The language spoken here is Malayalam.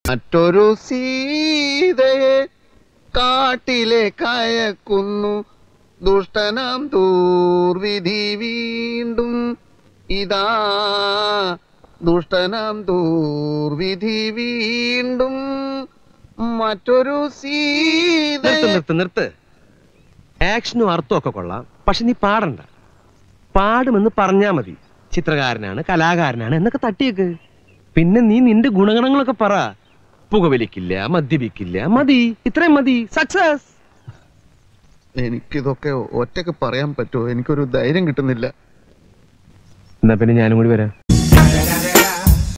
മറ്റൊരു സീതയെ കാട്ടിലെ കയക്കുന്നു ദുഷ്ടനാം ദൂർവിധി വീണ്ടും ഇതാ ദുഷ്ടനാം ദൂർവിധി വീണ്ടും മറ്റൊരു നിർത്ത് സീതയെ നിർത്ത് നിർത്ത് ആക്ഷനും അർത്ഥവും ഒക്കെ കൊള്ളാം പക്ഷെ നീ പാടണ്ട പാടുമെന്ന് പറഞ്ഞാ മതി ചിത്രകാരനാണ് കലാകാരനാണ് എന്നൊക്കെ തട്ടിയേക്ക് പിന്നെ നീ നിന്റെ ഗുണഗണങ്ങളൊക്കെ പറ പുകവലിക്കില്ല മദ്യപിക്കില്ല മതി ഇത്രയും മതി സക്സസ് എനിക്കിതൊക്കെ ഒറ്റക്ക് പറയാൻ പറ്റുമോ എനിക്കൊരു ധൈര്യം കിട്ടുന്നില്ല എന്നാ പിന്നെ ഞാനും കൂടി വരാം